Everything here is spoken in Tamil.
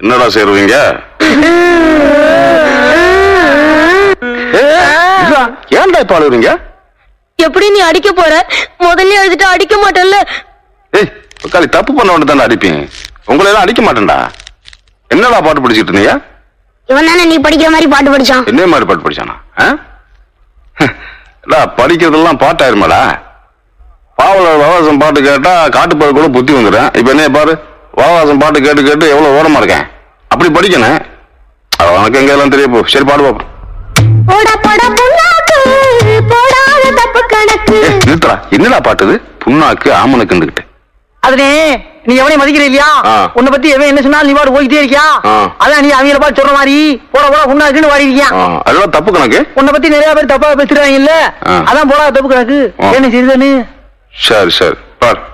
என்னடா சேருவீங்க ஏன்டா இப்ப அழுகுறீங்க எப்படி நீ அடிக்க போற முதல்ல எழுதிட்டு அடிக்க மாட்டேன்ல ஏய் உக்காளி தப்பு பண்ண ஒன்று தானே அடிப்பீங்க உங்களை எல்லாம் அடிக்க மாட்டேன்டா என்னடா பாட்டு படிச்சிட்டு இருந்தீங்க இவன் தானே நீ படிக்கிற மாதிரி பாட்டு படிச்சான் என்ன மாதிரி பாட்டு படிச்சானா ஆ? டா, படிக்கிறதெல்லாம் பாட்டாயிருமாடா பாவல வாவாசம் பாட்டு கேட்டா காட்டுப்பாடு கூட புத்தி வந்துடும் இப்ப என்ன பாரு வாவாசம் பாட்டு கேட்டு கேட்டு எவ்வளவு ஓரமா இருக்கேன் அப்படி படிக்கணும் அது உனக்கு எங்க எல்லாம் தெரிய போ சரி பாடு பாப்போம் போடா போடா புண்ணாக்கு போடாத தப்பு கணக்கு ஏ நிறுத்தடா என்னடா பாட்டு இது புண்ணாக்கு ஆமனுக்குண்டுகிட்டு அதுனே நீ எவனையும் மதிக்கிற இல்லையா ஆ. உன்னை பத்தி எவன் என்ன சொன்னாலும் நீ பாட்டு போய்கிட்டே இருக்கியா ஆ. அதான் நீ அவங்கள பார்த்து சொல்ற மாதிரி போட போட உன்னாக்குன்னு வாடி இருக்கியா அதெல்லாம் தப்பு கணக்கு உன்னை பத்தி நிறைய பேர் தப்பா பேசுறாங்க இல்ல ஆ. அதான் போடா தப்பு கணக்கு ஆ. என்ன செய்யுதுன்னு சரி சரி பாரு